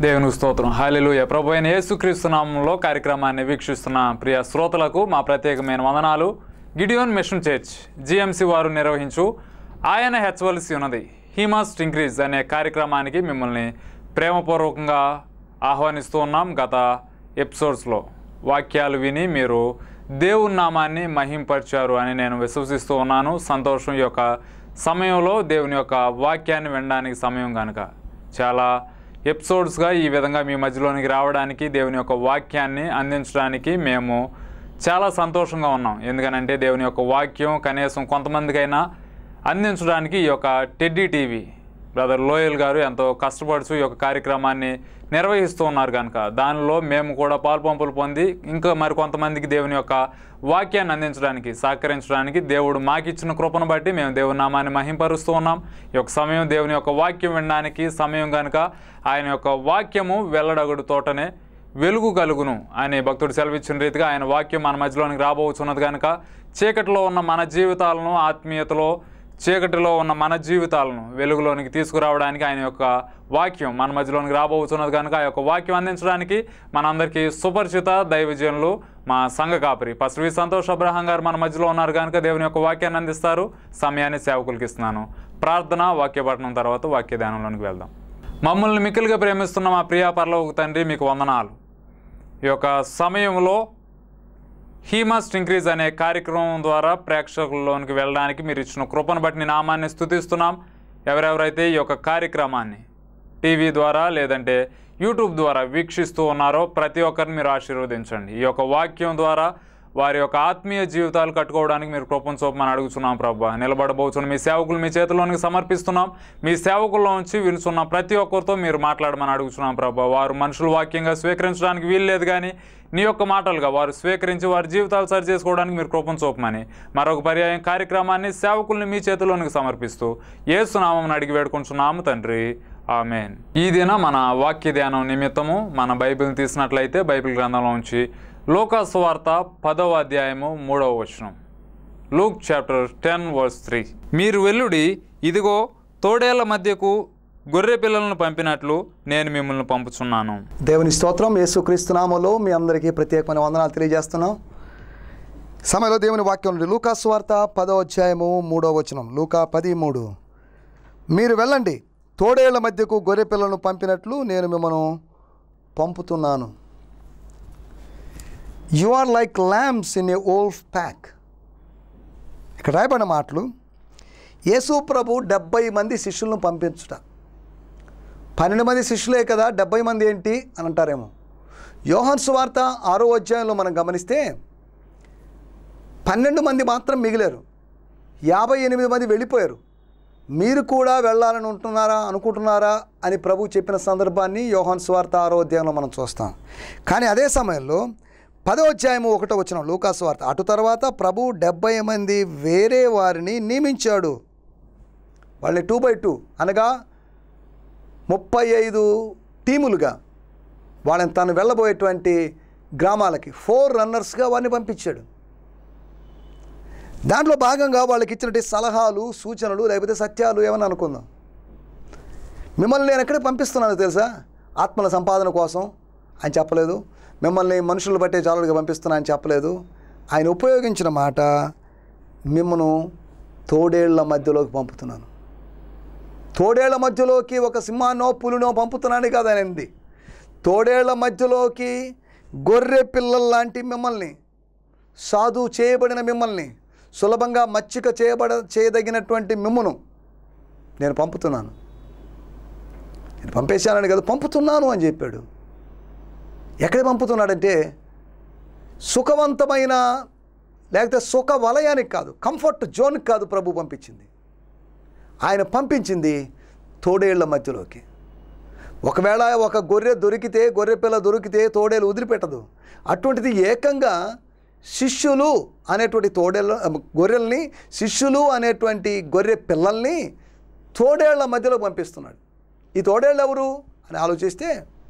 దేవునికి స్తోత్రం హాలెలూయ ప్రభు అయిన యేసుక్రీస్తు నామంలో కార్యక్రమాన్ని వీక్షిస్తున్న ప్రియ శ్రోతలకు మా ప్రత్యేకమైన వందనాలు గిడియోన్ మిషన్ చర్చ్ జిఎంసి వారు నిర్వహించు ఆయన హెచ్చవలసి ఉన్నది హీ మస్ట్ ఇంక్రీజ్ అనే కార్యక్రమానికి మిమ్మల్ని ప్రేమపూర్వకంగా ఆహ్వానిస్తూ ఉన్నాం గత ఎపిసోడ్స్లో వాక్యాలు విని మీరు దేవుని నామాన్ని మహింపరిచారు అని నేను విశ్వసిస్తూ ఉన్నాను సంతోషం ఈ యొక్క సమయంలో దేవుని యొక్క వాక్యాన్ని వినడానికి సమయం కనుక చాలా ఎపిసోడ్స్గా ఈ విధంగా మీ మధ్యలోనికి రావడానికి దేవుని యొక్క వాక్యాన్ని అందించడానికి మేము చాలా సంతోషంగా ఉన్నాం ఎందుకనంటే దేవుని యొక్క వాక్యం కనీసం కొంతమందికైనా అందించడానికి ఈ యొక్క టెడ్డీ టీవీ బ్రదర్ లోయల్ గారు ఎంతో కష్టపడుచు ఈ యొక్క కార్యక్రమాన్ని నిర్వహిస్తూ ఉన్నారు కనుక దానిలో మేము కూడా పాల్పంపులు పొంది ఇంకా మరి కొంతమందికి దేవుని యొక్క వాక్యాన్ని అందించడానికి సహకరించడానికి దేవుడు మాకిచ్చిన కృపను బట్టి మేము దేవుని నామాన్ని మహింపరుస్తూ ఉన్నాం ఈ యొక్క సమయం దేవుని యొక్క వాక్యం వినడానికి సమయం కనుక ఆయన యొక్క వాక్యము వెల్లడగుడు తోటనే వెలుగు కలుగును అని భక్తుడు సెలవిచ్చిన రీతిగా ఆయన వాక్యం మన మధ్యలోనికి రాబోతున్నది కనుక చీకటిలో ఉన్న మన జీవితాలను ఆత్మీయతలో చీకటిలో ఉన్న మన జీవితాలను వెలుగులోనికి తీసుకురావడానికి ఆయన యొక్క వాక్యం మన మధ్యలోనికి రాబోతున్నది కనుక ఆ యొక్క వాక్యం అందించడానికి మనందరికీ సుపరిచిత దైవజనులు మా సంఘ కాపరి పశ్రీ సంతోష్ అబ్రహం గారు మన మధ్యలో ఉన్నారు కనుక దేవుని యొక్క వాక్యాన్ని అందిస్తారు సమయాన్ని సేవకులకి ఇస్తున్నాను ప్రార్థన వాక్య పఠనం తర్వాత వాక్య ధ్యానంలోనికి వెళ్దాం మమ్మల్ని మిక్కిలిగా ప్రేమిస్తున్న మా ప్రియా పర్లోక తండ్రి మీకు వందనాలు ఈ యొక్క సమయంలో హీ మస్ట్ ఇంక్రీజ్ అనే కార్యక్రమం ద్వారా ప్రేక్షకుల్లోనికి వెళ్ళడానికి మీరు ఇచ్చిన కృపను బట్టి నీ నామాన్ని స్థుతిస్తున్నాం ఎవరెవరైతే ఈ యొక్క కార్యక్రమాన్ని టీవీ ద్వారా లేదంటే యూట్యూబ్ ద్వారా వీక్షిస్తూ ఉన్నారో ప్రతి ఒక్కరిని మీరు ఆశీర్వదించండి ఈ యొక్క వాక్యం ద్వారా వారి యొక్క ఆత్మీయ జీవితాలు కట్టుకోవడానికి మీరు కృపను చూపమని అడుగుతున్నాం ప్రభా నిలబడబోతున్న మీ సేవకులు మీ చేతిలోనికి సమర్పిస్తున్నాం మీ సేవకుల్లో నుంచి వినుచున్న ప్రతి ఒక్కరితో మీరు మాట్లాడమని అడుగుతున్నాం ప్రభా వారు మనుషుల వాక్యంగా స్వీకరించడానికి వీల్లేదు కానీ నీ యొక్క మాటలుగా వారు స్వీకరించి వారి జీవితాలు సరి చేసుకోవడానికి మీరు కృపను చూపమని మరొక పర్యాయం కార్యక్రమాన్ని సేవకుల్ని మీ చేతిలోనికి సమర్పిస్తూ ఏసునామం అడిగి వేడుకుంటున్నాము తండ్రి ఆమెన్ ఈ దిన మన వాక్య ధ్యానం నిమిత్తము మన బైబిల్ని తీసినట్లయితే బైబిల్ గ్రంథంలో ఉంచి లోకాసు వార్త పదవ అధ్యాయము మూడవ వచనం Luke chapter ten verse three మీరు వెల్లుడి ఇదిగో తోడేళ్ల మధ్యకు గొర్రె పిల్లలను పంపినట్లు నేను మిమ్మల్ని పంపుచున్నాను దేవుని స్తోత్రం యేసుక్రీస్తు నామములో మీ అందరికీ ప్రత్యేకమైన వందనాలు తెలియజేస్తున్నాం సమయంలో దేవుని వాక్యం నుండి లూకా స్వార్త పదో అధ్యాయము మూడో వచనం లూకా పది మూడు మీరు వెళ్ళండి తోడేళ్ల మధ్యకు గొర్రె పిల్లలను పంపినట్లు నేను మిమ్మల్ని పంపుతున్నాను you are like lambs in a old pack ఇక్కడ రాయబడిన మాటలు యేసు ప్రభు డెబ్బై మంది శిష్యులను పంపించుట పన్నెండు మంది శిష్యులే కదా డెబ్బై మంది ఏంటి అని అంటారేమో యోహన్ సువార్త ఆరో అధ్యాయంలో మనం గమనిస్తే పన్నెండు మంది మాత్రం మిగిలారు యాభై ఎనిమిది మంది వెళ్ళిపోయారు మీరు కూడా వెళ్ళాలని ఉంటున్నారా అనుకుంటున్నారా అని ప్రభు చెప్పిన సందర్భాన్ని యోహాన్ స్వార్త ఆరో అధ్యాయంలో మనం చూస్తాం కానీ అదే సమయంలో పదో అధ్యాయము ఒకటో వచ్చిన లూకా స్వార్త అటు తర్వాత ప్రభు డెబ్బై మంది వేరే వారిని నియమించాడు వాళ్ళని టూ బై టూ అనగా ముప్పై ఐదు టీములుగా వాళ్ళని తను వెళ్ళబోయేటువంటి గ్రామాలకి ఫోర్ రన్నర్స్గా వారిని పంపించాడు దాంట్లో భాగంగా వాళ్ళకి ఇచ్చినటువంటి సలహాలు సూచనలు లేకపోతే సత్యాలు ఏమని అనుకుందాం మిమ్మల్ని నేను ఎక్కడికి పంపిస్తున్నాను తెలుసా ఆత్మల సంపాదన కోసం ఆయన చెప్పలేదు మిమ్మల్ని మనుషులు బట్టే చాలుగా పంపిస్తున్నా అని చెప్పలేదు ఆయన ఉపయోగించిన మాట మిమ్మను తోడేళ్ల మధ్యలోకి పంపుతున్నాను తోడేళ్ల మధ్యలోకి ఒక సింహాన్నో పులినో పంపుతున్నాను కదా అనేది తోడేళ్ల మధ్యలోకి గొర్రె పిల్లల్లాంటి మిమ్మల్ని సాధు చేయబడిన మిమ్మల్ని సులభంగా మచ్చిక చేయబడ చేయదగినటువంటి మిమ్మును నేను పంపుతున్నాను నేను పంపేశానని కదా పంపుతున్నాను అని చెప్పాడు ఎక్కడ పంపుతున్నాడంటే సుఖవంతమైన లేకపోతే సుఖ వలయానికి కాదు కంఫర్ట్ జోన్కి కాదు ప్రభు పంపించింది ఆయన పంపించింది తోడేళ్ల మధ్యలోకి ఒకవేళ ఒక గొర్రె దొరికితే గొర్రె పిల్ల దొరికితే తోడేలు వదిలిపెట్టదు అటువంటిది ఏకంగా శిష్యులు అనేటువంటి తోడేళ్ళ గొర్రెల్ని శిష్యులు అనేటువంటి గొర్రె పిల్లల్ని తోడేళ్ల మధ్యలో పంపిస్తున్నాడు ఈ తోడేళ్ళు ఎవరు అని ఆలోచిస్తే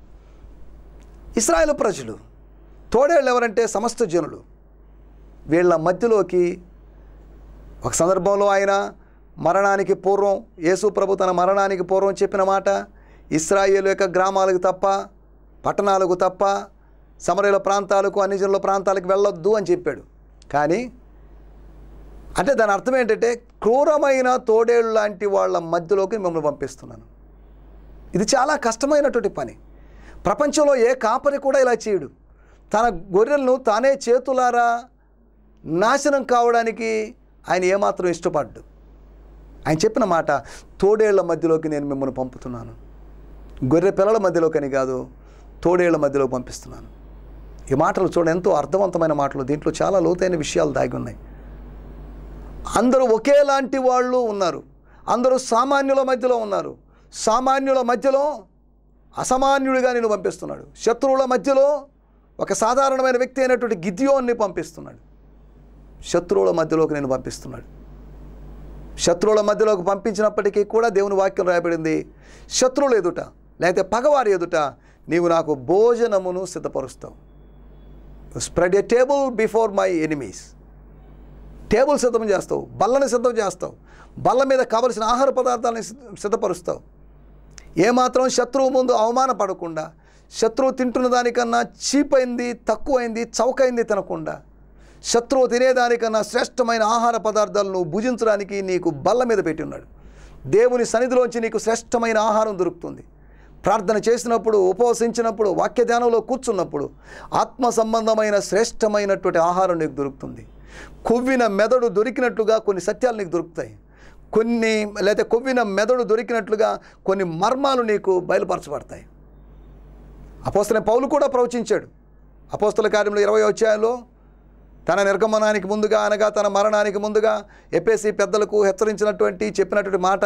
ఇస్రాయేల్ ప్రజలు తోడేళ్ళు ఎవరంటే సమస్త జనులు వీళ్ళ మధ్యలోకి ఒక సందర్భంలో ఆయన మరణానికి పూర్వం యేసు ప్రభు తన మరణానికి పూర్వం చెప్పిన మాట ఇస్రాయేల్ యొక్క గ్రామాలకు తప్ప పట్టణాలకు తప్ప సమరయుల ప్రాంతాలకు అన్ని జనుల ప్రాంతాలకు వెళ్ళొద్దు అని చెప్పాడు కానీ అంటే దాని అర్థం ఏంటంటే క్రూరమైన తోడేళ్ళు లాంటి వాళ్ళ మధ్యలోకి మిమ్మల్ని పంపిస్తున్నాను ఇది చాలా కష్టమైనటువంటి పని ప్రపంచంలో ఏ కాపరి కూడా ఇలా చేయడు తన గొర్రెలను తానే చేతులారా నాశనం కావడానికి ఆయన ఏమాత్రం ఇష్టపడ్డు ఆయన చెప్పిన మాట తోడేళ్ల మధ్యలోకి నేను మిమ్మల్ని పంపుతున్నాను గొర్రె పిల్లల మధ్యలోకని కాదు తోడేళ్ల మధ్యలోకి పంపిస్తున్నాను ఈ మాటలు చూడండి ఎంతో అర్థవంతమైన మాటలు దీంట్లో చాలా లోతైన విషయాలు దాగి ఉన్నాయి అందరూ ఒకేలాంటి వాళ్ళు ఉన్నారు అందరూ సామాన్యుల మధ్యలో ఉన్నారు సామాన్యుల మధ్యలో అసామాన్యుడిగా నేను పంపిస్తున్నాడు శత్రువుల మధ్యలో ఒక సాధారణమైన వ్యక్తి అయినటువంటి గిద్యోన్ని పంపిస్తున్నాడు శత్రువుల మధ్యలోకి నేను పంపిస్తున్నాడు శత్రువుల మధ్యలోకి పంపించినప్పటికీ కూడా దేవుని వాక్యం రాయబడింది శత్రువులు ఎదుట లేకపోతే పగవారి ఎదుట నీవు నాకు భోజనమును సిద్ధపరుస్తావు spread a table before my enemies table సిద్ధం చేస్తావు బల్లని సిద్ధం చేస్తావు బల్ల మీద కావలసిన ఆహార పదార్థాలను సిద్ధ- సిద్ధపరుస్తావు ఏమాత్రం శత్రువు ముందు అవమానపడకుండా శత్రువు తింటున్న దానికన్నా చీపైంది తక్కువైంది చౌకైంది తినకుండా శత్రువు తినేదానికన్నా శ్రేష్టమైన ఆహార పదార్థాలను నువ్వు భుజించడానికి నీకు బల్ల మీద పెట్టి ఉన్నాడు దేవుని సన్నిధిలోంచి నీకు శ్రేష్టమైన ఆహారం దొరుకుతుంది ప్రార్థన చేసినప్పుడు ఉపవసించినప్పుడు వాక్య ధ్యానంలో కూర్చున్నప్పుడు ఆత్మ సంబంధమైన శ్రేష్టమైనటువంటి ఆహారం నీకు దొరుకుతుంది కొవ్విన మెదడు దొరికినట్లుగా కొన్ని సత్యాలు నీకు దొరుకుతాయి కొన్ని లేదా కొవ్విన మెదడు దొరికినట్లుగా కొన్ని మర్మాలు నీకు బయలుపరచబడతాయి అపోస్తల పౌలు కూడా ప్రవచించాడు అపోస్తల కార్యంలో ఇరవై అధ్యాయంలో తన నిర్గమనానికి ముందుగా అనగా తన మరణానికి ముందుగా ఎపేసి పెద్దలకు హెచ్చరించినటువంటి చెప్పినటువంటి మాట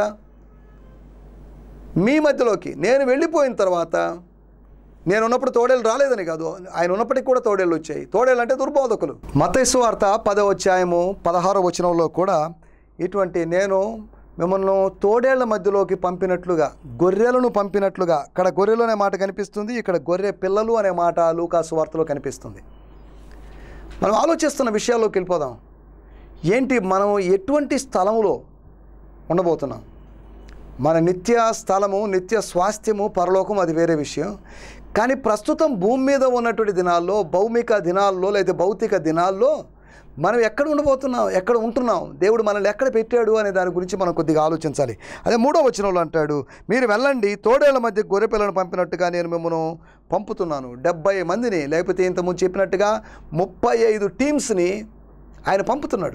మీ మధ్యలోకి నేను వెళ్ళిపోయిన తర్వాత నేను ఉన్నప్పుడు తోడేళ్ళు రాలేదని కాదు ఆయన ఉన్నప్పటికీ కూడా తోడేళ్ళు వచ్చాయి తోడేళ్ళు అంటే దుర్బోధకులు మతైసు వార్త పదవ అధ్యాయము పదహారో వచనంలో కూడా ఇటువంటి నేను మిమ్మల్ని తోడేళ్ల మధ్యలోకి పంపినట్లుగా గొర్రెలను పంపినట్లుగా ఇక్కడ గొర్రెలు అనే మాట కనిపిస్తుంది ఇక్కడ గొర్రె పిల్లలు అనే మాట లూకాసు వార్తలో కనిపిస్తుంది మనం ఆలోచిస్తున్న విషయాల్లోకి వెళ్ళిపోదాం ఏంటి మనం ఎటువంటి స్థలంలో ఉండబోతున్నాం మన నిత్య స్థలము నిత్య స్వాస్థ్యము పరలోకం అది వేరే విషయం కానీ ప్రస్తుతం భూమి మీద ఉన్నటువంటి దినాల్లో భౌమిక దినాల్లో లేదా భౌతిక దినాల్లో మనం ఎక్కడ ఉండబోతున్నాం ఎక్కడ ఉంటున్నాం దేవుడు మనల్ని ఎక్కడ పెట్టాడు అనే దాని గురించి మనం కొద్దిగా ఆలోచించాలి అదే మూడో వచనంలో అంటాడు మీరు వెళ్ళండి తోడేళ్ల మధ్య గొర్రె పిల్లను పంపినట్టుగా నేను మిమ్మల్ని పంపుతున్నాను డెబ్బై మందిని లేకపోతే ఇంతకుముందు చెప్పినట్టుగా ముప్పై ఐదు టీమ్స్ని ఆయన పంపుతున్నాడు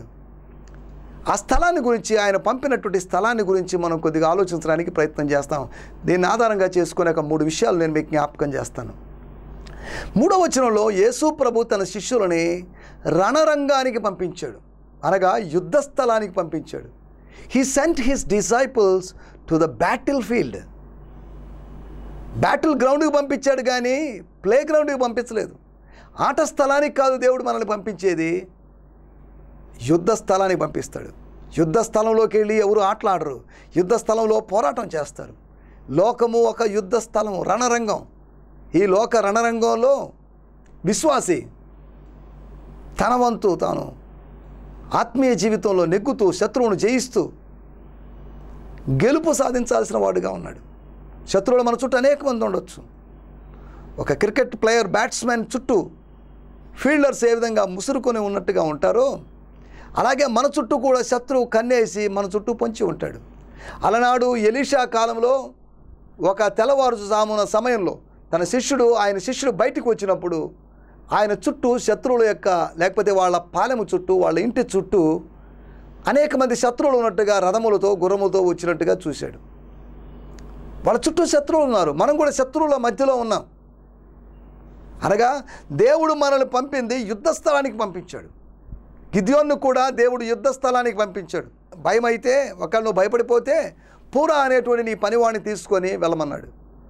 ఆ స్థలాన్ని గురించి ఆయన పంపినటువంటి స్థలాన్ని గురించి మనం కొద్దిగా ఆలోచించడానికి ప్రయత్నం చేస్తాం దీన్ని ఆధారంగా చేసుకునే ఒక మూడు విషయాలు నేను మీకు జ్ఞాపకం చేస్తాను మూడవ వచనంలో యేసు ప్రభు తన శిష్యులని రణరంగానికి పంపించాడు అనగా యుద్ధ స్థలానికి పంపించాడు he sent his disciples to the battle field battle గ్రౌండ్కి పంపించాడు కానీ ప్లే గ్రౌండ్కి పంపించలేదు ఆట స్థలానికి కాదు దేవుడు మనల్ని పంపించేది యుద్ధ స్థలానికి పంపిస్తాడు యుద్ధ స్థలంలోకి వెళ్ళి ఎవరు ఆటలాడరు యుద్ధ స్థలంలో పోరాటం చేస్తారు లోకము ఒక యుద్ధ స్థలం రణరంగం ఈ లోక రణరంగంలో విశ్వాసి తన వంతు తాను ఆత్మీయ జీవితంలో నెగ్గుతూ శత్రువును జయిస్తూ గెలుపు సాధించాల్సిన వాడుగా ఉన్నాడు శత్రువులు మన చుట్టూ అనేక మంది ఉండొచ్చు ఒక క్రికెట్ ప్లేయర్ బ్యాట్స్మెన్ చుట్టూ ఫీల్డర్స్ ఏ విధంగా ముసురుకొని ఉన్నట్టుగా ఉంటారో అలాగే మన చుట్టూ కూడా శత్రువు కన్నేసి మన చుట్టూ పొంచి ఉంటాడు అలనాడు ఎలీషా కాలంలో ఒక తెల్లవారుజామున సమయంలో తన శిష్యుడు ఆయన శిష్యుడు బయటికి వచ్చినప్పుడు ఆయన చుట్టూ శత్రువుల యొక్క లేకపోతే వాళ్ళ పాలెము చుట్టూ వాళ్ళ ఇంటి చుట్టూ అనేక మంది శత్రువులు ఉన్నట్టుగా రథములతో గుర్రములతో వచ్చినట్టుగా చూశాడు వాళ్ళ చుట్టూ శత్రువులు ఉన్నారు మనం కూడా శత్రువుల మధ్యలో ఉన్నాం అనగా దేవుడు మనల్ని పంపింది యుద్ధ స్థలానికి పంపించాడు గిద్యోన్ను కూడా దేవుడు యుద్ధ స్థలానికి పంపించాడు భయం అయితే ఒకళ్ళు నువ్వు భయపడిపోతే పూరా అనేటువంటి నీ పనివాడిని తీసుకొని వెళ్ళమన్నాడు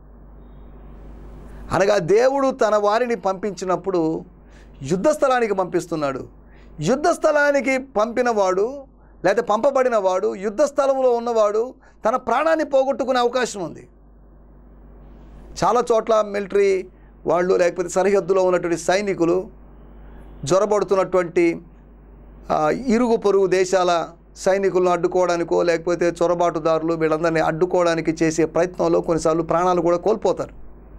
అనగా దేవుడు తన వారిని పంపించినప్పుడు యుద్ధ స్థలానికి పంపిస్తున్నాడు యుద్ధ స్థలానికి పంపినవాడు లేదా పంపబడిన వాడు యుద్ధ స్థలంలో ఉన్నవాడు తన ప్రాణాన్ని పోగొట్టుకునే అవకాశం ఉంది చాలా చోట్ల మిలిటరీ వాళ్ళు లేకపోతే సరిహద్దులో ఉన్నటువంటి సైనికులు జ్వరబడుతున్నటువంటి ఆ, ఇరుగు పొరుగు దేశాల సైనికులను అడ్డుకోవడానికో లేకపోతే చొరబాటుదారులు వీళ్ళందరినీ అడ్డుకోవడానికి చేసే ప్రయత్నంలో కొన్నిసార్లు ప్రాణాలు కూడా కోల్పోతారు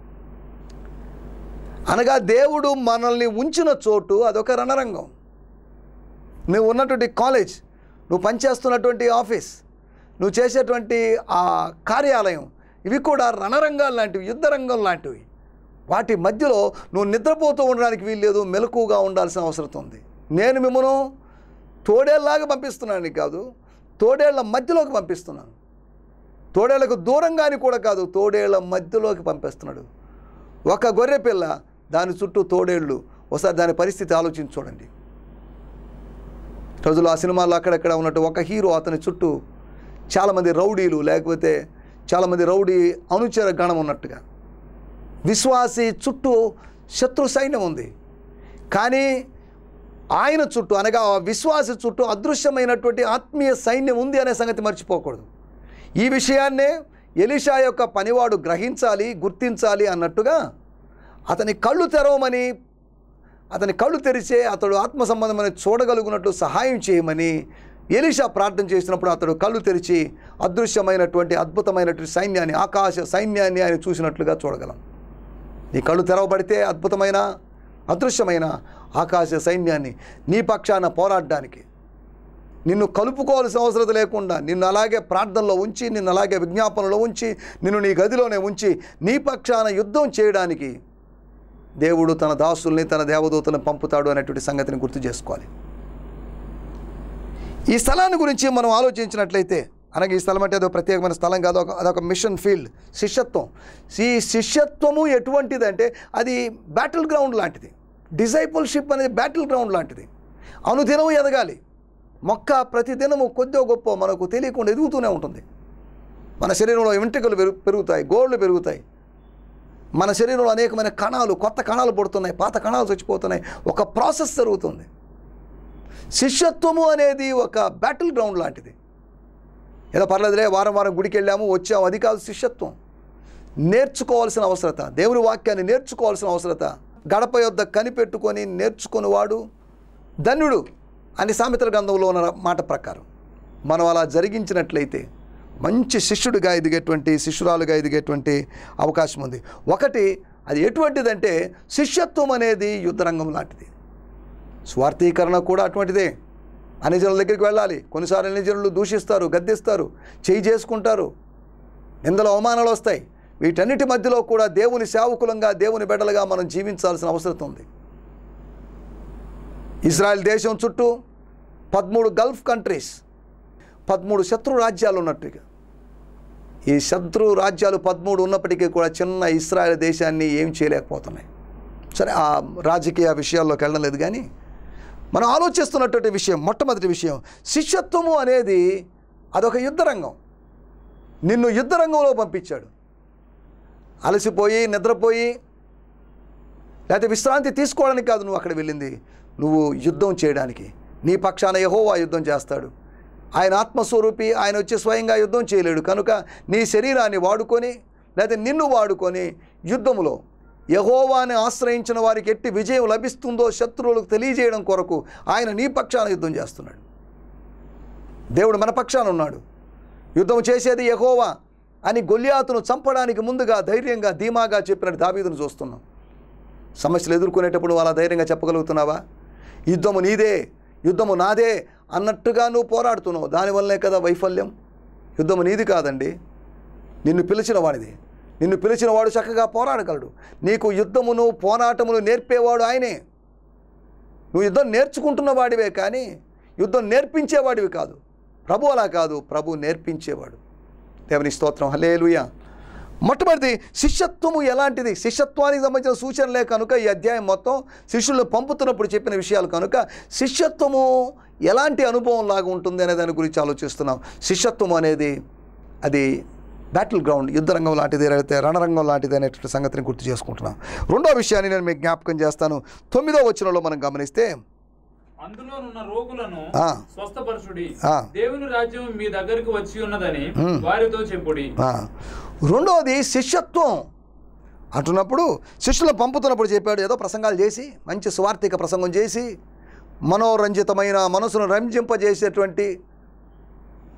అనగా దేవుడు మనల్ని ఉంచిన చోటు అదొక రణరంగం నువ్వు ఉన్నటువంటి కాలేజ్ నువ్వు పనిచేస్తున్నటువంటి ఆఫీస్ నువ్వు చేసేటువంటి ఆ కార్యాలయం ఇవి కూడా రణరంగాలు లాంటివి యుద్ధరంగం లాంటివి వాటి మధ్యలో నువ్వు నిద్రపోతూ ఉండడానికి వీల్లేదు మెలకుగా ఉండాల్సిన అవసరం ఉంది నేను మిమ్మను తోడేళ్ళలాగా పంపిస్తున్నాను కాదు తోడేళ్ల మధ్యలోకి పంపిస్తున్నాను తోడేళ్లకు దూరంగాని కూడా కాదు తోడేళ్ల మధ్యలోకి పంపిస్తున్నాడు ఒక గొర్రె పిల్ల దాని చుట్టూ తోడేళ్ళు ఒకసారి దాని పరిస్థితి ఆలోచించి చూడండి రోజులు ఆ సినిమాల్లో అక్కడక్కడ ఉన్నట్టు ఒక హీరో అతని చుట్టూ చాలామంది రౌడీలు లేకపోతే చాలామంది రౌడీ అనుచర గణం ఉన్నట్టుగా విశ్వాసి చుట్టూ శత్రు సైన్యం ఉంది కానీ ఆయన చుట్టూ అనగా ఆ విశ్వాసి చుట్టూ అదృశ్యమైనటువంటి ఆత్మీయ సైన్యం ఉంది అనే సంగతి మర్చిపోకూడదు ఈ విషయాన్నే ఎలిషా యొక్క పనివాడు గ్రహించాలి గుర్తించాలి అన్నట్టుగా అతని కళ్ళు తెరవమని అతని కళ్ళు తెరిచే అతడు ఆత్మ సంబంధమైన చూడగలుగునట్లు సహాయం చేయమని ఎలీషా ప్రార్థన చేసినప్పుడు అతడు కళ్ళు తెరిచి అదృశ్యమైనటువంటి అద్భుతమైనటువంటి సైన్యాన్ని ఆకాశ సైన్యాన్ని ఆయన చూసినట్లుగా చూడగలం నీ కళ్ళు తెరవబడితే అద్భుతమైన అదృశ్యమైన ఆకాశ సైన్యాన్ని నీ పక్షాన పోరాడడానికి నిన్ను కలుపుకోవాల్సిన అవసరం లేకుండా నిన్ను అలాగే ప్రార్థనలో ఉంచి నిన్ను అలాగే విజ్ఞాపనలో ఉంచి నిన్ను నీ గదిలోనే ఉంచి నీ పక్షాన యుద్ధం చేయడానికి దేవుడు తన దాసుల్ని తన దేవదూతలను పంపుతాడు అనేటువంటి సంగతిని గుర్తు చేసుకోవాలి ఈ స్థలాన్ని గురించి మనం ఆలోచించినట్లయితే అనగా ఈ స్థలం అంటే అదొక ప్రత్యేకమైన స్థలం కాదు ఒక అదొక మిషన్ ఫీల్డ్ శిష్యత్వం ఈ శిష్యత్వము ఎటువంటిదంటే అది బ్యాటిల్ గ్రౌండ్ లాంటిది డిజైపుల్షిప్ అనేది బ్యాటిల్ గ్రౌండ్ లాంటిది అనుదినము ఎదగాలి మొక్క ప్రతిదినము కొద్దిగా గొప్ప మనకు తెలియకుండా ఎదుగుతూనే ఉంటుంది మన శరీరంలో వెంట్రుకలు పెరుగు పెరుగుతాయి గోళ్ళు పెరుగుతాయి మన శరీరంలో అనేకమైన కణాలు కొత్త కణాలు పుడుతున్నాయి పాత కణాలు చచ్చిపోతున్నాయి ఒక ప్రాసెస్ జరుగుతుంది శిష్యత్వము అనేది ఒక బ్యాటిల్ గ్రౌండ్ లాంటిది ఏదో పర్లేదులే వారం వారం గుడికి వెళ్ళాము వచ్చాము అది కాదు శిష్యత్వం నేర్చుకోవాల్సిన అవసరత దేవుని వాక్యాన్ని నేర్చుకోవాల్సిన అవసరత గడప యొద్ద కనిపెట్టుకొని నేర్చుకునేవాడు ధన్యుడు అని సామెతల గ్రంథంలో ఉన్న మాట ప్రకారం మనం అలా జరిగించినట్లయితే మంచి శిష్యుడిగా ఎదిగేటువంటి శిష్యురాలుగా ఎదిగేటువంటి అవకాశం ఉంది ఒకటి అది ఎటువంటిదంటే శిష్యత్వం అనేది యుద్ధరంగం లాంటిది స్వార్థీకరణ కూడా అటువంటిదే అన్ని జనుల దగ్గరికి వెళ్ళాలి కొన్నిసార్లు అన్ని జనులు దూషిస్తారు గద్దిస్తారు చేయి చేసుకుంటారు నిందల అవమానాలు వస్తాయి వీటన్నిటి మధ్యలో కూడా దేవుని సేవకులంగా దేవుని బిడ్డలుగా మనం జీవించాల్సిన అవసరం ఉంది ఇజ్రాయెల్ దేశం చుట్టూ పదమూడు గల్ఫ్ కంట్రీస్ పదమూడు శత్రు రాజ్యాలు ఉన్నట్టుగా ఈ శత్రు రాజ్యాలు పదమూడు ఉన్నప్పటికీ కూడా చిన్న ఇస్రాయల్ దేశాన్ని ఏం చేయలేకపోతున్నాయి సరే ఆ రాజకీయ విషయాల్లోకి వెళ్ళడం లేదు కానీ మనం ఆలోచిస్తున్నటువంటి విషయం మొట్టమొదటి విషయం శిష్యత్వము అనేది అదొక యుద్ధరంగం నిన్ను యుద్ధరంగంలో పంపించాడు అలసిపోయి నిద్రపోయి లేకపోతే విశ్రాంతి తీసుకోవడానికి కాదు నువ్వు అక్కడ వెళ్ళింది నువ్వు యుద్ధం చేయడానికి నీ పక్షాన యహోవా యుద్ధం చేస్తాడు ఆయన ఆత్మస్వరూపి ఆయన వచ్చి స్వయంగా యుద్ధం చేయలేడు కనుక నీ శరీరాన్ని వాడుకొని లేకపోతే నిన్ను వాడుకొని యుద్ధములో యహోవాని ఆశ్రయించిన వారికి ఎట్టి విజయం లభిస్తుందో శత్రువులకు తెలియజేయడం కొరకు ఆయన నీ పక్షాన యుద్ధం చేస్తున్నాడు దేవుడు మన పక్షాన ఉన్నాడు యుద్ధం చేసేది యహోవా అని గొల్యాతును చంపడానికి ముందుగా ధైర్యంగా ధీమాగా చెప్పినట్టు దావీదును చూస్తున్నాం సమస్యలు ఎదుర్కొనేటప్పుడు అలా ధైర్యంగా చెప్పగలుగుతున్నావా యుద్ధము నీదే యుద్ధము నాదే అన్నట్టుగా నువ్వు పోరాడుతున్నావు దానివల్లనే కదా వైఫల్యం యుద్ధము నీది కాదండి నిన్ను పిలిచిన వాడిది నిన్ను పిలిచిన వాడు చక్కగా పోరాడగలడు నీకు యుద్ధమును పోరాటమును నేర్పేవాడు ఆయనే నువ్వు యుద్ధం నేర్చుకుంటున్న వాడివే కానీ యుద్ధం నేర్పించేవాడివి కాదు ప్రభు అలా కాదు ప్రభు నేర్పించేవాడు దేవుని స్తోత్రం హలేలుయ మొట్టమొదటి శిష్యత్వము ఎలాంటిది శిష్యత్వానికి సంబంధించిన సూచనలే కనుక ఈ అధ్యాయం మొత్తం శిష్యులను పంపుతున్నప్పుడు చెప్పిన విషయాలు కనుక శిష్యత్వము ఎలాంటి అనుభవం లాగా ఉంటుంది అనే దాని గురించి ఆలోచిస్తున్నాం శిష్యత్వం అనేది అది బ్యాటిల్ గ్రౌండ్ యుద్ధరంగం లాంటిది లేకపోతే రణరంగం లాంటిది అనేటువంటి సంగతిని గుర్తు చేసుకుంటున్నాం రెండో విషయాన్ని నేను మీకు జ్ఞాపకం చేస్తాను తొమ్మిదో వచనంలో మనం గమనిస్తే అందులోనున్న రోగులను ఆ. స్వస్థపరచుడి ఆ. దేవుని రాజ్యం మీ దగ్గరికి వచ్చి ఉన్నదని వారితో చెప్పుడి ఆ, రెండోది శిష్యత్వం అంటున్నప్పుడు శిష్యులు పంపుతున్నప్పుడు చెప్పాడు ఏదో ప్రసంగాలు చేసి మంచి స్వార్థిక ప్రసంగం చేసి మనోరంజితమైన మనసును రంజింపజేసేటువంటి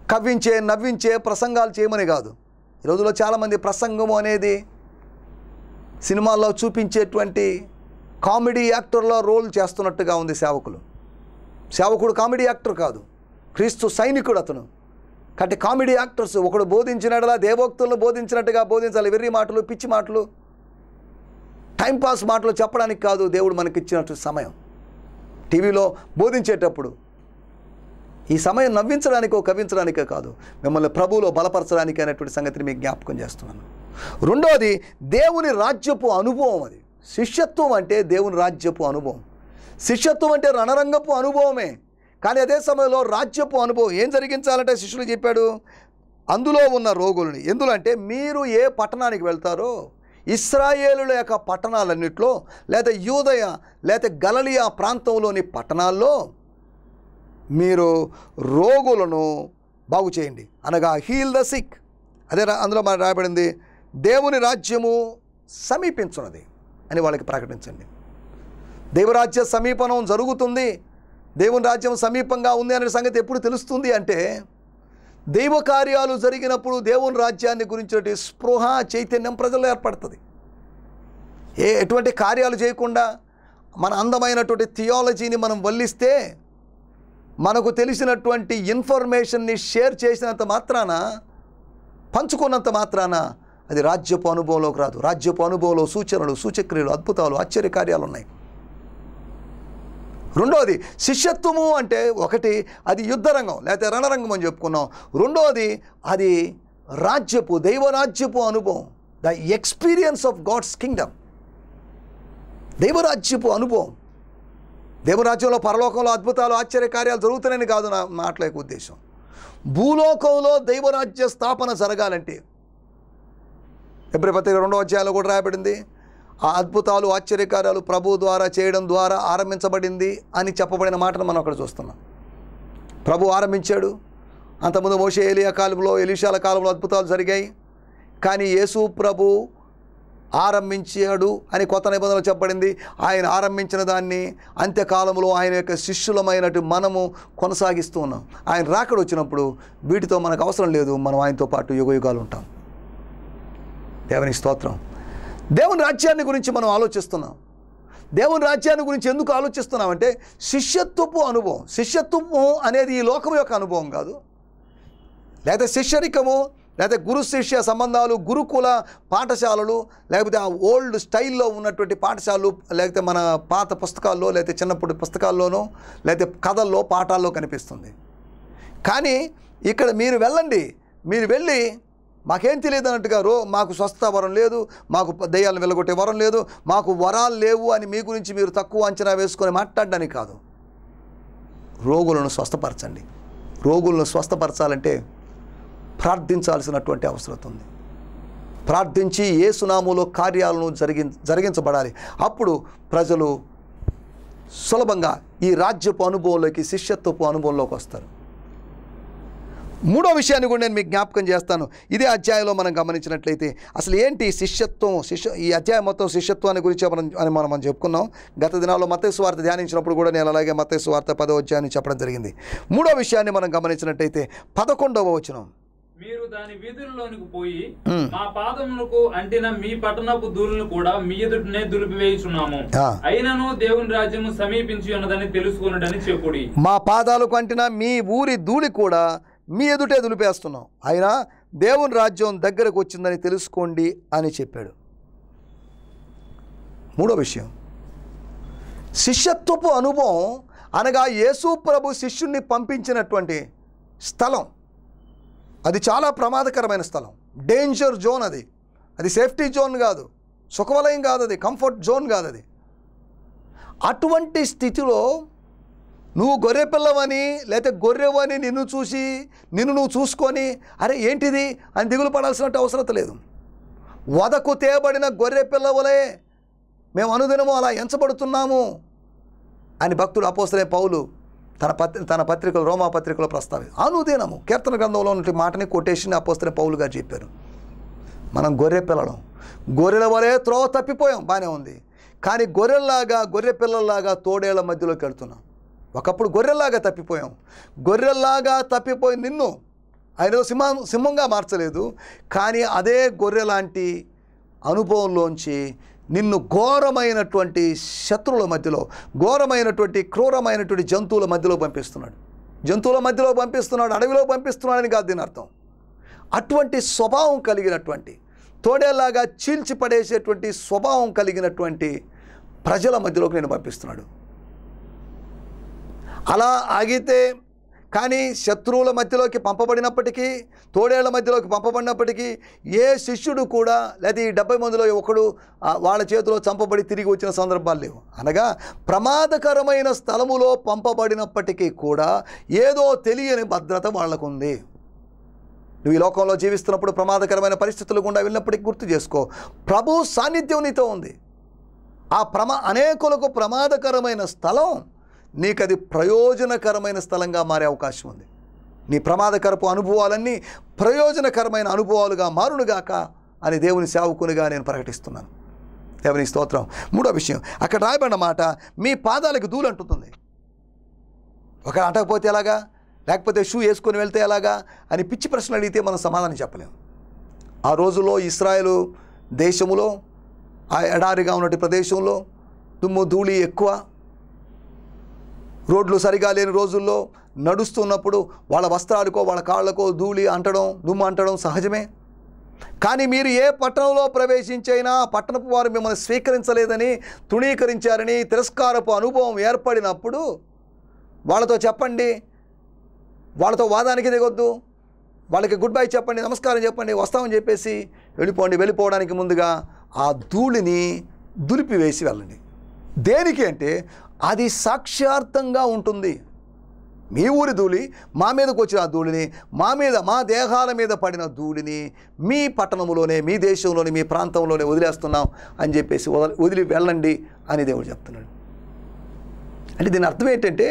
కవ్వించే నవ్వించే ప్రసంగాలు చేయమని కాదు ఈ రోజుల్లో చాలామంది ప్రసంగము అనేది సినిమాల్లో చూపించేటువంటి కామెడీ యాక్టర్లో రోల్ చేస్తున్నట్టుగా ఉంది సేవకులు సేవకుడు కామెడీ యాక్టర్ కాదు క్రీస్తు సైనికుడు అతను కాబట్టి కామెడీ యాక్టర్స్ ఒకడు బోధించినట్లా దేవోక్తులను బోధించినట్టుగా బోధించాలి వెర్రి మాటలు పిచ్చి మాటలు టైంపాస్ మాటలు చెప్పడానికి కాదు దేవుడు మనకిచ్చినట్టు సమయం టీవీలో బోధించేటప్పుడు ఈ సమయం నవ్వించడానికో కవించడానికే కాదు మిమ్మల్ని ప్రభువులో బలపరచడానికి అనేటువంటి సంగతిని మీకు జ్ఞాపకం చేస్తున్నాను రెండోది దేవుని రాజ్యపు అనుభవం అది శిష్యత్వం అంటే దేవుని రాజ్యపు అనుభవం శిష్యత్వం అంటే రణరంగపు అనుభవమే కానీ అదే సమయంలో రాజ్యపు అనుభవం ఏం జరిగించాలంటే శిష్యులు చెప్పాడు అందులో ఉన్న రోగులని ఎందులంటే మీరు ఏ పట్టణానికి వెళ్తారో ఇస్రాయేలుల యొక్క పట్టణాలన్నింటిలో లేదా యూదయ లేదా గలలియా ప్రాంతంలోని పట్టణాల్లో మీరు రోగులను బాగు చేయండి అనగా హీల్ ద సిక్ అదే రా- అందులో మన రాయబడింది దేవుని రాజ్యము సమీపించున్నది అని వాళ్ళకి ప్రకటించండి దేవరాజ్య సమీపనం జరుగుతుంది దేవుని రాజ్యం సమీపంగా ఉంది అనే సంగతి ఎప్పుడు తెలుస్తుంది అంటే దైవ కార్యాలు జరిగినప్పుడు దేవుని రాజ్యాన్ని గురించినటువంటి స్పృహ చైతన్యం ప్రజల్లో ఏర్పడుతుంది ఏ ఎటువంటి కార్యాలు చేయకుండా మన అందమైనటువంటి థియాలజీని మనం వల్లిస్తే మనకు తెలిసినటువంటి ఇన్ఫర్మేషన్ని షేర్ చేసినంత మాత్రాన పంచుకున్నంత మాత్రాన అది రాజ్యపు అనుభవంలోకి రాదు రాజ్యపు అనుభవంలో సూచనలు సూచక్రియలు అద్భుతాలు ఆశ్చర్య కార్యాలు ఉన్నాయి రెండోది శిష్యత్వము అంటే ఒకటి అది యుద్ధరంగం లేకపోతే రణరంగం అని చెప్పుకున్నాం రెండోది అది రాజ్యపు దైవరాజ్యపు అనుభవం the experience of God's kingdom దైవరాజ్యపు అనుభవం దేవరాజ్యంలో పరలోకంలో అద్భుతాలు ఆశ్చర్య కార్యాలు జరుగుతున్నాయని కాదు నా మాటల యొక్క ఉద్దేశం భూలోకంలో దైవరాజ్య స్థాపన జరగాలంటే ఎబ్రి పత్రిక రెండో అధ్యాయంలో కూడా రాయబడింది ఆ అద్భుతాలు ఆశ్చర్యకార్యాలు ప్రభు ద్వారా చేయడం ద్వారా ఆరంభించబడింది అని చెప్పబడిన మాటను మనం అక్కడ చూస్తున్నాం ప్రభు ఆరంభించాడు అంతకుముందు మోషే ఏలియా కాలంలో ఎలీషాల కాలంలో అద్భుతాలు జరిగాయి కానీ యేసు ప్రభు ఆరంభించాడు అని కొత్త నిబంధనలు చెప్పబడింది ఆయన ఆరంభించిన దాన్ని అంత్యకాలంలో ఆయన యొక్క శిష్యులమైనట్టు మనము కొనసాగిస్తూ ఉన్నాం ఆయన రాకడ వచ్చినప్పుడు వీటితో మనకు అవసరం లేదు మనం ఆయనతో పాటు యుగ యుగాలు ఉంటాం దేవుని స్తోత్రం దేవుని రాజ్యాన్ని గురించి మనం ఆలోచిస్తున్నాం దేవుని రాజ్యాన్ని గురించి ఎందుకు ఆలోచిస్తున్నామంటే శిష్యత్వపు అనుభవం శిష్యత్వము అనేది ఈ లోకం యొక్క అనుభవం కాదు లేకపోతే శిష్యరికము లేకపోతే గురు శిష్య సంబంధాలు గురుకుల పాఠశాలలు లేకపోతే ఆ ఓల్డ్ స్టైల్లో ఉన్నటువంటి పాఠశాలలు లేకపోతే మన పాత పుస్తకాల్లో లేకపోతే చిన్నప్పుడు పుస్తకాల్లోనూ లేకపోతే కథల్లో పాఠాల్లో కనిపిస్తుంది కానీ ఇక్కడ మీరు వెళ్ళండి మీరు వెళ్ళి మాకేం తెలియదు అన్నట్టుగా రో మాకు స్వస్థ వరం లేదు మాకు దయ్యాలను వెళ్ళగొట్టే వరం లేదు మాకు వరాలు లేవు అని మీ గురించి మీరు తక్కువ అంచనా వేసుకొని మాట్లాడడానికి కాదు రోగులను స్వస్థపరచండి రోగులను స్వస్థపరచాలంటే ప్రార్థించాల్సినటువంటి అవసరం ఉంది ప్రార్థించి ఏ సునాములో కార్యాలను జరిగి జరిగించబడాలి అప్పుడు ప్రజలు సులభంగా ఈ రాజ్యపు అనుభవంలోకి శిష్యత్వపు అనుభవంలోకి వస్తారు మూడో విషయాన్ని కూడా నేను మీకు జ్ఞాపకం చేస్తాను ఇదే అధ్యాయంలో మనం గమనించినట్లయితే అసలు ఏంటి శిష్యత్వం శిష్య ఈ అధ్యాయం మొత్తం శిష్యత్వాన్ని గురించి మనం అని మనం మనం చెప్పుకున్నాం గత దినాల్లో మత్తయి వార్త ధ్యానించినప్పుడు కూడా నేను అలాగే మత్తయి వార్త పదో అధ్యాయాన్ని చెప్పడం జరిగింది మూడో విషయాన్ని మనం గమనించినట్లయితే పదకొండవ వచనం మీరు దాని వీధుల్లోనికి పోయి మ్. మా పాదములకు అంటిన మీ పట్టణపు ధూళిని కూడా మీ ఎదుటనే దులిపివేయుచున్నాము ఆ. అయినను దేవుని రాజ్యము సమీపించి ఉన్నదని తెలుసుకున్నదని చెప్పుడి మా పాదాలకు అంటిన మీ ఊరి ధూళి కూడా మీ ఎదుటే దులిపేస్తున్నాం అయినా దేవుని రాజ్యం దగ్గరకు వచ్చిందని తెలుసుకోండి అని చెప్పాడు మూడో విషయం శిష్యత్వపు అనుభవం అనగా యేసు ప్రభు శిష్యుణ్ణి పంపించినటువంటి స్థలం అది చాలా ప్రమాదకరమైన స్థలం డేంజర్ జోన్ అది అది సేఫ్టీ జోన్ కాదు సుఖవలయం కాదు అది కంఫర్ట్ జోన్ కాదు అది అటువంటి స్థితిలో నువ్వు గొర్రె పిల్లవని లేకపోతే గొర్రెవని నిన్ను చూసి నిన్ను నువ్వు చూసుకొని అరే ఏంటిది అని దిగులు పడాల్సినట్టు అవసరం లేదు వదకు తేబడిన గొర్రె పిల్లవలే మేము అనుదినము అలా ఎంచబడుతున్నాము అని భక్తుడు అపోసలే పౌలు తన పత్రి తన పత్రికలు రోమా పత్రికలో ప్రస్తావి అనుదినము కీర్తన గ్రంథంలో ఉన్న మాటని కొటేషన్ అపోస్తలే పౌలు గారు చెప్పారు మనం గొర్రె పిల్లలం గొర్రెల వలె త్రోవ తప్పిపోయాం బాగానే ఉంది కానీ గొర్రెల్లాగా గొర్రె పిల్లల్లాగా తోడేళ్ల మధ్యలోకి వెళ్తున్నాం ఒకప్పుడు గొర్రెల్లాగా తప్పిపోయాం గొర్రెల్లాగా తప్పిపోయి నిన్ను ఆయన ఏదో సింహం సింహంగా మార్చలేదు కానీ అదే గొర్రె లాంటి అనుభవంలోంచి నిన్ను ఘోరమైనటువంటి శత్రువుల మధ్యలో ఘోరమైనటువంటి క్రూరమైనటువంటి జంతువుల మధ్యలో పంపిస్తున్నాడు జంతువుల మధ్యలో పంపిస్తున్నాడు అడవిలో పంపిస్తున్నాడని కాదు దీని అర్థం అటువంటి స్వభావం కలిగినటువంటి తోడేలాగా చీల్చి పడేసేటువంటి స్వభావం కలిగినటువంటి ప్రజల మధ్యలోకి నేను పంపిస్తున్నాడు అలా ఆగితే కానీ శత్రువుల మధ్యలోకి పంపబడినప్పటికీ తోడేళ్ల మధ్యలోకి పంపబడినప్పటికీ ఏ శిష్యుడు కూడా లేదా ఈ డెబ్బై మందిలో ఒకడు ఆ, వాళ్ళ చేతిలో చంపబడి తిరిగి వచ్చిన సందర్భాలు లేవు అనగా ప్రమాదకరమైన స్థలములో పంపబడినప్పటికీ కూడా ఏదో తెలియని భద్రత వాళ్ళకుంది నువ్వు ఈ లోకంలో జీవిస్తున్నప్పుడు ప్రమాదకరమైన పరిస్థితులు గుండా వెళ్ళినప్పటికీ గుర్తు చేసుకో ప్రభు సాన్నిధ్యం నీతో ఉంది ఆ ప్రమా అనేకులకు ప్రమాదకరమైన స్థలం నీకు అది ప్రయోజనకరమైన స్థలంగా మారే అవకాశం ఉంది నీ ప్రమాదకరపు అనుభవాలన్నీ ప్రయోజనకరమైన అనుభవాలుగా మారునుగాక అని దేవుని సేవకునిగా నేను ప్రకటిస్తున్నాను దేవుని స్తోత్రం మూడో విషయం అక్కడ రాయబడిన మాట మీ పాదాలకు ధూళి అంటుతుంది ఒక అంటకపోతే ఎలాగా లేకపోతే షూ వేసుకొని వెళ్తే ఎలాగా అని పిచ్చి ప్రశ్న అడిగితే మనం సమాధానం చెప్పలేము ఆ రోజుల్లో ఇస్రాయేలు దేశములో ఆ ఎడారిగా ఉన్నటువంటి ప్రదేశంలో దుమ్ము ధూళి ఎక్కువ రోడ్లు సరిగా లేని రోజుల్లో నడుస్తున్నప్పుడు వాళ్ళ వస్త్రాలకో వాళ్ళ కాళ్ళకో ధూళి అంటడం దుమ్ము అంటడం సహజమే కానీ మీరు ఏ పట్టణంలో ప్రవేశించైనా ఆ పట్టణపు వారు మిమ్మల్ని స్వీకరించలేదని తృణీకరించారని తిరస్కారపు అనుభవం ఏర్పడినప్పుడు వాళ్ళతో చెప్పండి వాళ్ళతో వాదానికి దిగొద్దు వాళ్ళకి గుడ్ బై చెప్పండి నమస్కారం చెప్పండి వస్తామని చెప్పేసి వెళ్ళిపోండి వెళ్ళిపోవడానికి ముందుగా ఆ ధూళిని దులిపివేసి వెళ్ళండి దేనికి అంటే అది సాక్ష్యార్థంగా ఉంటుంది మీ ఊరి ధూళి మా మీదకి వచ్చిన ఆ ధూళిని మా మీద మా దేహాల మీద పడిన ధూళిని మీ పట్టణంలోనే మీ దేశంలోనే మీ ప్రాంతంలోనే వదిలేస్తున్నాం అని చెప్పేసి వదలి వదిలి వెళ్ళండి అని దేవుడు చెప్తున్నాడు అంటే దీని అర్థం ఏంటంటే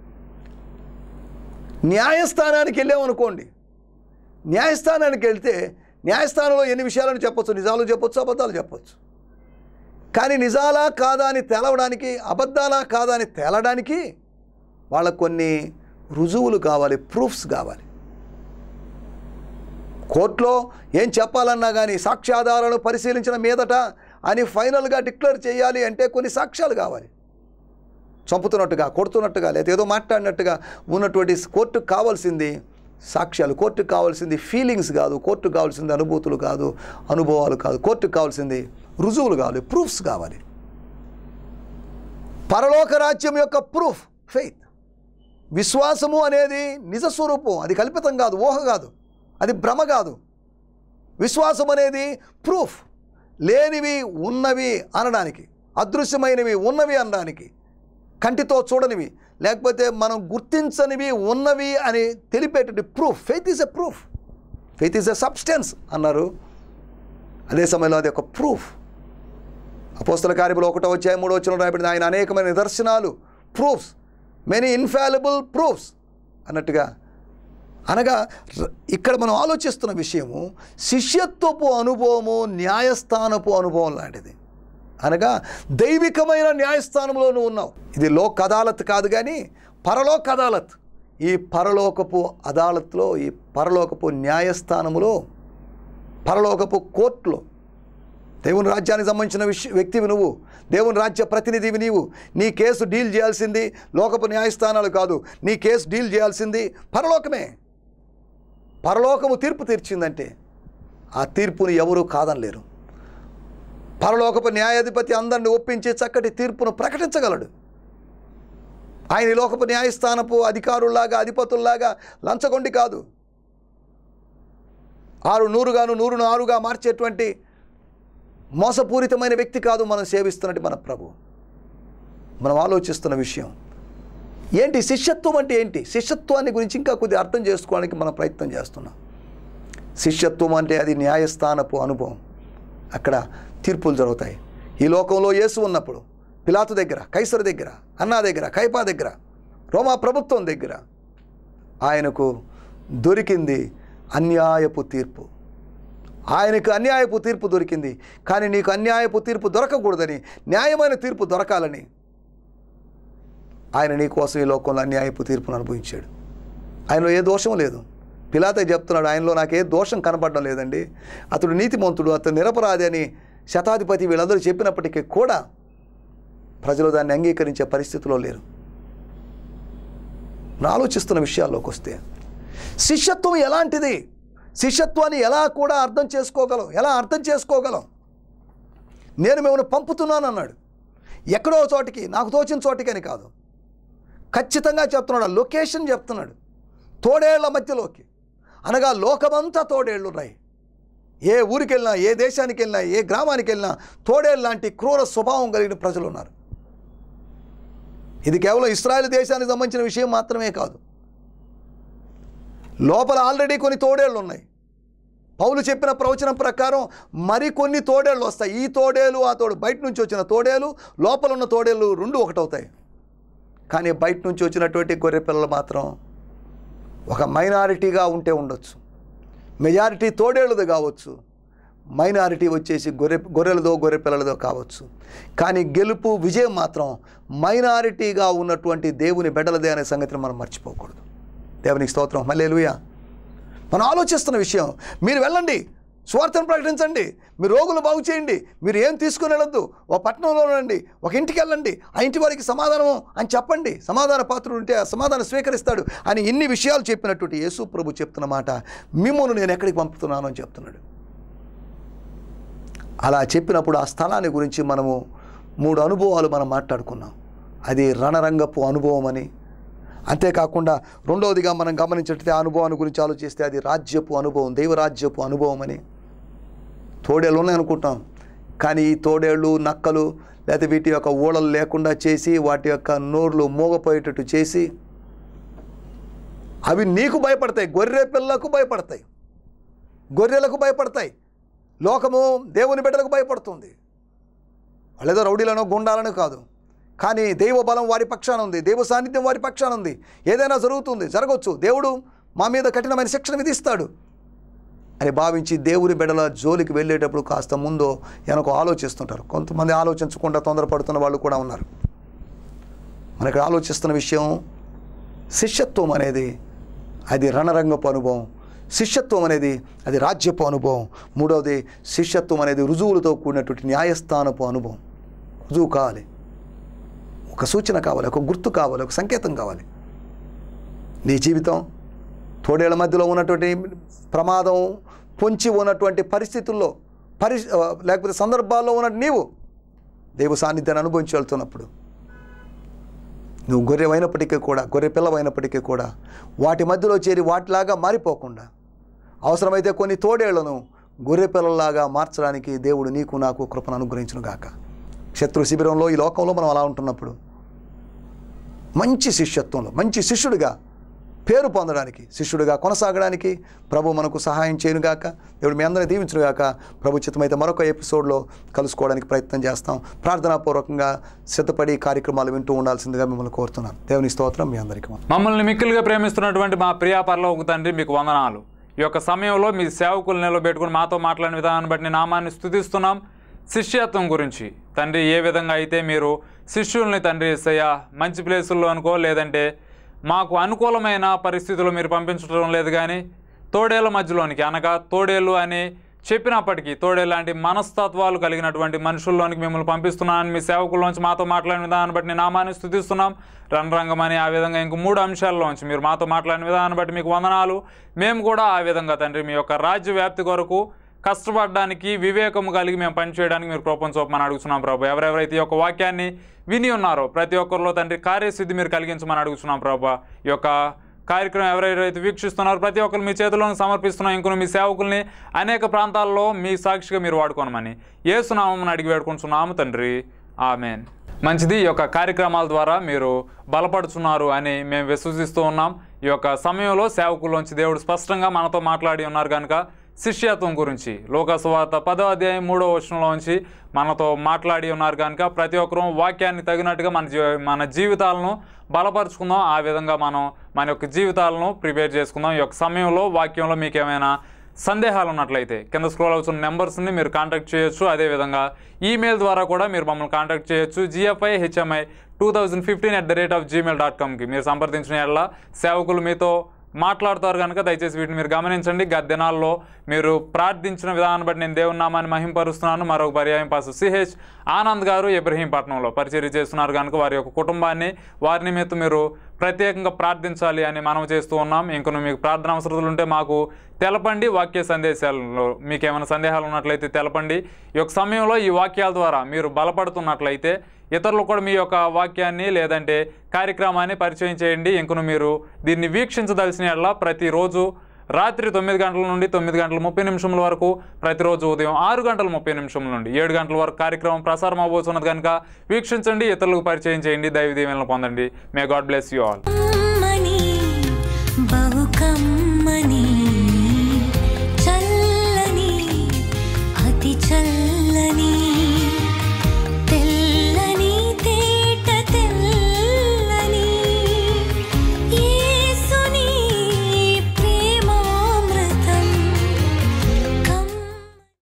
న్యాయస్థానానికి వెళ్ళామనుకోండి న్యాయస్థానానికి వెళ్తే న్యాయస్థానంలో ఎన్ని విషయాలను చెప్పొచ్చు నిజాలు చెప్పొచ్చు అబద్ధాలు చెప్పొచ్చు కానీ నిజాలా కాదా అని తేలవడానికి అబద్ధాలా కాదా అని తేలడానికి వాళ్ళకు కొన్ని రుజువులు కావాలి ప్రూఫ్స్ కావాలి కోర్టులో ఏం చెప్పాలన్నా కానీ సాక్ష్యాధారాలను పరిశీలించిన మీదట అని ఫైనల్గా డిక్లేర్ చేయాలి అంటే కొన్ని సాక్ష్యాలు కావాలి చంపుతున్నట్టుగా కొడుతున్నట్టుగా లేదా ఏదో మాట్లాడినట్టుగా ఉన్నటువంటి కోర్టుకు కావాల్సింది సాక్ష్యాలు కోర్టుకు కావాల్సింది ఫీలింగ్స్ కాదు కోర్టుకు కావాల్సింది అనుభూతులు కాదు అనుభవాలు కాదు కోర్టుకు కావాల్సింది రుజువులు కావాలి ప్రూఫ్స్ కావాలి పరలోక రాజ్యం యొక్క ప్రూఫ్ ఫెయిత్ విశ్వాసము అనేది నిజ స్వరూపం అది కల్పితం కాదు ఊహ కాదు అది భ్రమ కాదు విశ్వాసం అనేది ప్రూఫ్ లేనివి ఉన్నవి అనడానికి అదృశ్యమైనవి ఉన్నవి అనడానికి కంటితో చూడనివి లేకపోతే మనం గుర్తించనివి ఉన్నవి అని తెలిపేటువంటి proof faith is a proof faith is a substance అన్నారు అదే సమయంలో అది ఒక ప్రూఫ్ అపోస్తల కార్యములు ఒకటో వచ్చాయి మూడో వచ్చిన రాయబడింది ఆయన అనేకమైన నిదర్శనాలు ప్రూఫ్స్ మెనీ ఇన్ఫాలబుల్ ప్రూఫ్స్ అన్నట్టుగా అనగా ర- ఇక్కడ మనం ఆలోచిస్తున్న విషయము శిష్యత్వపు అనుభవము న్యాయస్థానపు అనుభవం లాంటిది అనగా దైవికమైన న్యాయస్థానంలో నువ్వు ఉన్నావు ఇది లోక్ అదాలత్ కాదు కానీ పరలోక్ అదాలత్ ఈ పరలోకపు అదాలత్లో ఈ పరలోకపు న్యాయస్థానములో పరలోకపు కోర్టులో దేవుని రాజ్యానికి సంబంధించిన విష వ్యక్తివి నువ్వు దేవుని రాజ్య ప్రతినిధివి నీవు నీ కేసు డీల్ చేయాల్సింది లోకపు న్యాయస్థానాలు కాదు నీ కేసు డీల్ చేయాల్సింది పరలోకమే పరలోకము తీర్పు తీర్చిందంటే ఆ తీర్పుని ఎవరూ కాదనలేరు పరలోకపు న్యాయాధిపతి అందరిని ఒప్పించి చక్కటి తీర్పును ప్రకటించగలడు ఆయన ఈ లోకపు న్యాయస్థానపు అధికారుల్లాగా అధిపతుల్లాగా లంచగొండి కాదు ఆరు నూరుగాను నూరును ఆరుగా మార్చేటువంటి మోసపూరితమైన వ్యక్తి కాదు మనం సేవిస్తున్నట్టు మన ప్రభు మనం ఆలోచిస్తున్న విషయం ఏంటి శిష్యత్వం అంటే ఏంటి శిష్యత్వాన్ని గురించి ఇంకా కొద్దిగా అర్థం చేసుకోవడానికి మనం ప్రయత్నం చేస్తున్నాం శిష్యత్వం అంటే అది న్యాయస్థానపు అనుభవం అక్కడ తీర్పులు జరుగుతాయి ఈ లోకంలో యేసు ఉన్నప్పుడు పిలాతు దగ్గర కైసరు దగ్గర అన్నా దగ్గర కైపా దగ్గర రోమా ప్రభుత్వం దగ్గర ఆయనకు దొరికింది అన్యాయపు తీర్పు ఆయనకు అన్యాయపు తీర్పు దొరికింది కానీ నీకు అన్యాయపు తీర్పు దొరకకూడదని న్యాయమైన తీర్పు దొరకాలని ఆయన నీ కోసం ఈ లోకంలో అన్యాయపు తీర్పును అనుభవించాడు ఆయనలో ఏ దోషం లేదు పిలాతే చెప్తున్నాడు ఆయనలో నాకే దోషం కనపడడం లేదండి అతడు నీతిమంతుడు అతడు నిరపరాధి అని శతాధిపతి వీళ్ళందరూ చెప్పినప్పటికీ కూడా ప్రజలు దాన్ని అంగీకరించే పరిస్థితిలో లేరు నా ఆలోచిస్తున్న విషయాల్లోకి వస్తే శిష్యత్వం ఎలాంటిది శిష్యత్వాన్ని ఎలా కూడా అర్థం చేసుకోగలం ఎలా అర్థం చేసుకోగలం నేను మిమ్మల్ని పంపుతున్నాను అన్నాడు ఎక్కడో చోటికి నాకు తోచిన చోటికి అని కాదు ఖచ్చితంగా చెప్తున్నాడు ఆ లొకేషన్ చెప్తున్నాడు తోడేళ్ల మధ్యలోకి అనగా లోకమంతా తోడేళ్ళు ఉన్నాయి ఏ ఊరికి వెళ్ళినా ఏ దేశానికి వెళ్ళినా ఏ గ్రామానికి వెళ్ళినా తోడేళ్ళు లాంటి క్రూర స్వభావం కలిగిన ప్రజలు ఉన్నారు ఇది కేవలం ఇస్రాయేల్ దేశానికి సంబంధించిన విషయం మాత్రమే కాదు లోపల ఆల్రెడీ కొన్ని తోడేళ్ళు ఉన్నాయి పౌలు చెప్పిన ప్రవచనం ప్రకారం మరికొన్ని తోడేళ్ళు వస్తాయి ఈ తోడేలు ఆ తోడు బయట నుంచి వచ్చిన తోడేలు లోపల ఉన్న తోడేళ్ళు రెండు ఒకటవుతాయి కానీ బయట నుంచి వచ్చినటువంటి గొర్రె పిల్లలు మాత్రం ఒక మైనారిటీగా ఉంటే ఉండొచ్చు మెజారిటీ తోడేళ్ళది కావచ్చు మైనారిటీ వచ్చేసి గొర్రె గొర్రెలదో గొర్రె పిల్లలదో కావచ్చు కానీ గెలుపు విజయం మాత్రం మైనారిటీగా ఉన్నటువంటి దేవుని బిడ్డలదే అనే సంగతిని మనం మర్చిపోకూడదు దేవునికి స్తోత్రం మళ్ళీ మనం ఆలోచిస్తున్న విషయం మీరు వెళ్ళండి స్వార్థను ప్రకటించండి మీరు రోగులు బాగు చేయండి మీరు ఏం తీసుకుని వెళ్ళొద్దు ఒక పట్టణంలో ఉండండి ఒక ఇంటికి వెళ్ళండి ఆ ఇంటి వారికి సమాధానం అని చెప్పండి సమాధాన పాత్రుడు ఉంటే ఆ సమాధానం స్వీకరిస్తాడు అని ఇన్ని విషయాలు చెప్పినటువంటి యేసు ప్రభు చెప్తున్న మాట మిమ్మల్ని నేను ఎక్కడికి పంపుతున్నాను అని చెప్తున్నాడు అలా చెప్పినప్పుడు ఆ స్థలాన్ని గురించి మనము మూడు అనుభవాలు మనం మాట్లాడుకున్నాం అది రణరంగపు అనుభవం అని అంతేకాకుండా రెండవదిగా మనం గమనించినట్లయితే ఆ అనుభవాన్ని గురించి ఆలోచిస్తే అది రాజ్యపు అనుభవం దైవరాజ్యపు అనుభవం అని తోడేళ్ళు ఉన్నాయనుకుంటాం కానీ ఈ తోడేళ్ళు నక్కలు లేకపోతే వీటి యొక్క ఊడలు లేకుండా చేసి వాటి యొక్క నోర్లు మోగపోయేటట్టు చేసి అవి నీకు భయపడతాయి గొర్రె పిల్లకు భయపడతాయి గొర్రెలకు భయపడతాయి లోకము దేవుని బిడ్డలకు భయపడుతుంది వాళ్ళేదో రౌడీలనో గుండాలనో కాదు కానీ దైవ బలం వారి పక్షాన ఉంది దైవ సాన్నిధ్యం వారి పక్షాన ఉంది ఏదైనా జరుగుతుంది జరగవచ్చు దేవుడు మా మీద కఠినమైన శిక్షణ విధిస్తాడు అని భావించి దేవుని బిడ్డల జోలికి వెళ్ళేటప్పుడు కాస్త ముందో వెనక ఆలోచిస్తుంటారు కొంతమంది ఆలోచించకుండా తొందరపడుతున్న వాళ్ళు కూడా ఉన్నారు మనకి ఆలోచిస్తున్న విషయం శిష్యత్వం అనేది అది రణరంగపు అనుభవం శిష్యత్వం అనేది అది రాజ్యపు అనుభవం మూడవది శిష్యత్వం అనేది రుజువులతో కూడినటువంటి న్యాయస్థానపు అనుభవం రుజువు కావాలి ఒక సూచన కావాలి ఒక గుర్తు కావాలి ఒక సంకేతం కావాలి నీ జీవితం తోడేళ్ల మధ్యలో ఉన్నటువంటి ప్రమాదం పొంచి ఉన్నటువంటి పరిస్థితుల్లో పరి లేకపోతే సందర్భాల్లో ఉన్న నీవు దేవు సాన్నిధ్యాన్ని అనుభవించి వెళ్తున్నప్పుడు నువ్వు గొర్రెవైనప్పటికీ కూడా గొర్రె పిల్లవైనప్పటికీ కూడా వాటి మధ్యలో చేరి వాటిలాగా మారిపోకుండా అవసరమైతే కొన్ని తోడేళ్లను గొర్రె పిల్లల్లాగా మార్చడానికి దేవుడు నీకు నాకు కృపను అనుగ్రహించును గాక శత్రు శిబిరంలో ఈ లోకంలో మనం అలా ఉంటున్నప్పుడు మంచి శిష్యత్వంలో మంచి శిష్యుడిగా పేరు పొందడానికి శిష్యుడిగా కొనసాగడానికి ప్రభు మనకు సహాయం చేయనుగాక దేవుడు మీ అందరినీ దీవించునుగాక ప్రభు చిత్తమైతే మరొక ఎపిసోడ్లో కలుసుకోవడానికి ప్రయత్నం చేస్తాం ప్రార్థనాపూర్వకంగా సిద్ధపడి కార్యక్రమాలు వింటూ ఉండాల్సిందిగా మిమ్మల్ని కోరుతున్నాను దేవుని స్తోత్రం మీ అందరికీ వందనాలు. మమ్మల్ని మిక్కిలుగా ప్రేమిస్తున్నటువంటి మా ప్రియా పరలోక తండ్రి మీకు వందనాలు ఈ యొక్క సమయంలో మీ సేవకులు నిలబెట్టుకుని మాతో మాట్లాడిన విధానాన్ని బట్టి నీ నామాన్ని స్థుతిస్తున్నాం శిష్యత్వం గురించి తండ్రి ఏ విధంగా అయితే మీరు శిష్యుల్ని తండ్రి ఎస్సయ్య మంచి ప్లేసుల్లో అనుకో లేదంటే మాకు అనుకూలమైన పరిస్థితుల్లో మీరు పంపించడం లేదు కానీ తోడేళ్ల మధ్యలోనికి అనగా తోడేళ్ళు అని చెప్పినప్పటికీ తోడే లాంటి మనస్తత్వాలు కలిగినటువంటి మనుషుల్లోనికి మిమ్మల్ని పంపిస్తున్నానని మీ సేవకుల్లోంచి మాతో మాట్లాడిన విధానాన్ని బట్టి నీ నామాన్ని స్థుతిస్తున్నాం రణరంగం అని ఆ విధంగా ఇంక మూడు అంశాల్లోంచి మీరు మాతో మాట్లాడిన విధానాన్ని బట్టి మీకు వందనాలు మేము కూడా ఆ విధంగా తండ్రి మీ యొక్క రాజ్య వ్యాప్తి కొరకు కష్టపడడానికి వివేకము కలిగి మేము పనిచేయడానికి మీరు కృపను చూపమని అడుగుతున్నాం ప్రభు ఎవరెవరైతే ఈ యొక్క వాక్యాన్ని విని ఉన్నారో ప్రతి ఒక్కరిలో తండ్రి కార్యసిద్ధి మీరు కలిగించమని అడుగుతున్నాం ప్రభు ఈ యొక్క కార్యక్రమం ఎవరెవరైతే వీక్షిస్తున్నారో ప్రతి ఒక్కరు మీ చేతుల్లోకి సమర్పిస్తున్నాం ఇంకొన్ని మీ సేవకుల్ని అనేక ప్రాంతాల్లో మీ సాక్షిగా మీరు వాడుకోనమని ఏసునామని అడిగి వేడుకుంటున్నాము తండ్రి ఆమెన్ మంచిది ఈ యొక్క కార్యక్రమాల ద్వారా మీరు బలపడుతున్నారు అని మేము విశ్వసిస్తూ ఉన్నాం ఈ యొక్క సమయంలో సేవకుల్లోంచి దేవుడు స్పష్టంగా మనతో మాట్లాడి ఉన్నారు కనుక శిష్యత్వం గురించి లోకసువార్త పదో అధ్యాయం మూడో వచనంలోంచి మనతో మాట్లాడి ఉన్నారు కనుక ప్రతి ఒక్కరూ వాక్యాన్ని తగినట్టుగా మన జీ మన జీవితాలను బలపరుచుకుందాం ఆ విధంగా మనం మన యొక్క జీవితాలను ప్రిపేర్ చేసుకుందాం ఈ యొక్క సమయంలో వాక్యంలో మీకు ఏమైనా సందేహాలు ఉన్నట్లయితే కింద స్క్రోల్ అవుతున్న నెంబర్స్ని మీరు కాంటాక్ట్ చేయొచ్చు అదేవిధంగా ఈమెయిల్ ద్వారా కూడా మీరు మమ్మల్ని కాంటాక్ట్ చేయొచ్చు GFI HMI two thousand fifteen at the rate of Gmail dot కామ్కి మీరు సంప్రదించిన ఎడల సేవకులు మీతో మాట్లాడుతారు కనుక దయచేసి వీటిని మీరు గమనించండి గత దినాల్లో మీరు ప్రార్థించిన విధానాన్ని బట్టి నేను దేవుని నామాన్ని మహింపరుస్తున్నాను మరొక పర్యాయం పాస్ సిహెచ్ ఆనంద్ గారు ఇబ్రహీంపట్నంలో పరిచర్య చేస్తున్నారు కనుక వారి యొక్క కుటుంబాన్ని వారి నిమిత్తం మీరు ప్రత్యేకంగా ప్రార్థించాలి అని మనం చేస్తూ ఉన్నాం ఇంకొన్ని మీకు ప్రార్థన అవసరాలు ఉంటే మాకు తెలపండి వాక్య సందేశాలలో మీకు ఏమైనా సందేహాలు ఉన్నట్లయితే తెలపండి ఈ యొక్క సమయంలో ఈ వాక్యాల ద్వారా మీరు బలపడుతున్నట్లయితే ఇతరులు కూడా మీ యొక్క వాక్యాన్ని లేదంటే కార్యక్రమాన్ని పరిచయం చేయండి ఇంకను మీరు దీన్ని వీక్షించదలసిన యెడల ప్రతిరోజు రాత్రి తొమ్మిది గంటల నుండి తొమ్మిది గంటల ముప్పై నిమిషముల వరకు ప్రతిరోజు ఉదయం ఆరు గంటల ముప్పై నిమిషముల నుండి ఏడు గంటల వరకు కార్యక్రమం ప్రసారం అవబోతున్నది కనుక వీక్షించండి ఇతరులకు పరిచయం చేయండి దైవ దీవెనలు పొందండి may God bless you all